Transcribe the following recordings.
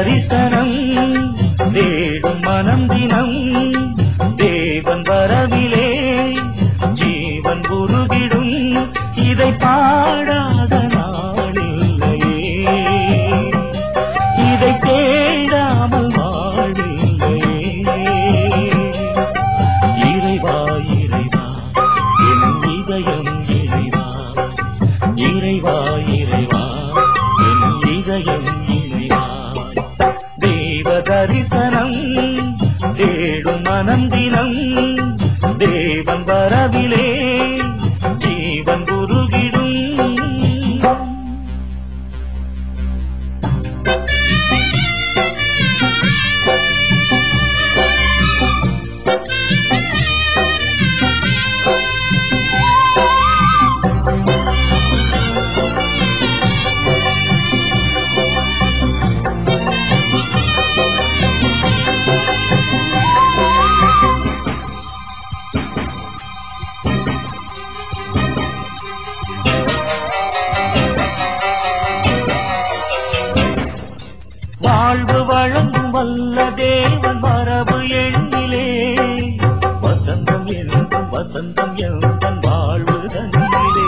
தரிசனம் தேடும் மனம் தினம் தேவன் வரவிலே ஜீவன் உருகிடும் இதை பாடாத நாளில்லையே இதை தேடாமல் வாழ்வில்லையே இறைவா இறைவா என் இதயம் இறைவா இறைவா இறைவா என் இதயம் இறைவா தேவ தரிசனம் தேடும் மனம் தினம் தேவன் வரவிலே ஜீவன் உருகிடும் வாழ்வு வழங்கும் வல்ல தேவன் மரபு எண்ணிலே வசந்தம் என்றும் வசந்தம் என்றும் வாழ்வு தன்னிலே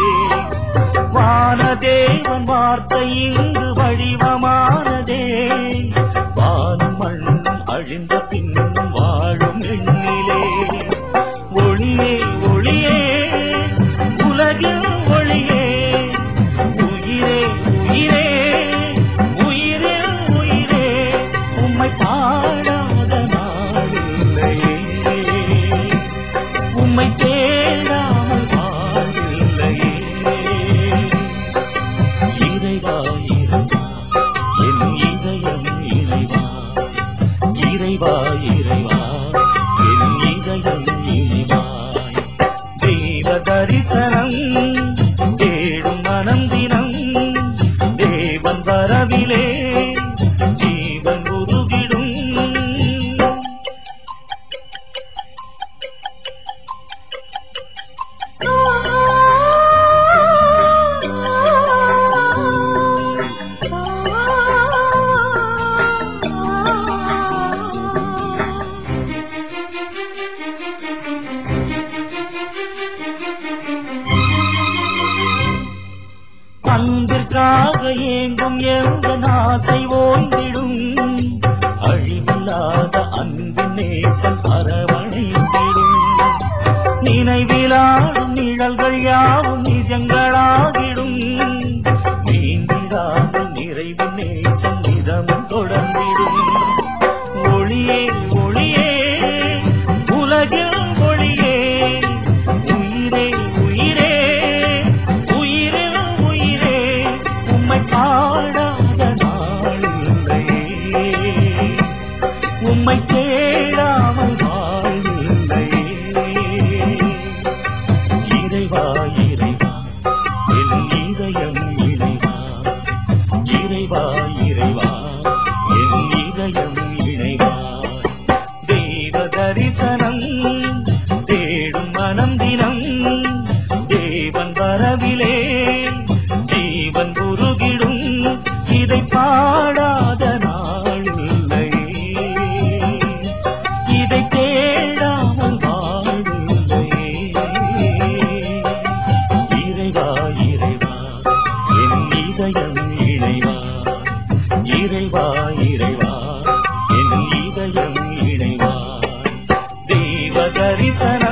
வானதேவன் வார்த்தை இங்கு வடிவமானதே வானும் மண்ணும் அழிந்த பின்னும் வாழும் எண்ணிலே ஒளியே ஒளியே உலகில் ஒளியே உயிரே உயிரே உயிரே உயிரே உம்மை பாடாத நாளில்லையே உம்மை தேடாமல் வாழ்வில்லையே இறைவா இறைவா என் இதயம் இறைவா இறைவா இறைவா என் இதயம் இறைவா தெய்வ தரிசனம் தேடும் மனம் தினம் தேவன் வரவிலே ஜீவன் உருகிடும் அன்பிற்காக ஏங்கும் எந்த ஆசை ஓய்ந்திடும் அழிவில்லாத அன்பின் நேசம் அரவணைத்திடும் நினைவிலாடும் நிழல்கள் யாவும் நிஜங்களாகிடும் நீங்கிடாமல் நிறைவு நேசம் நிதமும் தொடர்ந்திடும் ஒளியே ஒளியே உலகில் ஒளியே உயிரே உயிரே உயிரில் உயிரே உம்மை பாடாத நாளில்லையே உம்மை தேடாமல் வாழ்வில்லையே இறைவா இறைவா என் இதயம் இறைவா இறைவா இறைவா என் இதயம் இணைவா தேவ தரிசனம் தேடும் மனம் தினம் தேவன் வரவிலே ஜீவன் உருகிடும் இதை பாடாத நாளில்லையே இதை தேடாமல் வாழ்வில்லையே இறைவா இறைவா என் இதயம் இணைவா இறைவா இறைவா என் இதயம் இணைவா தேவ தரிசனம்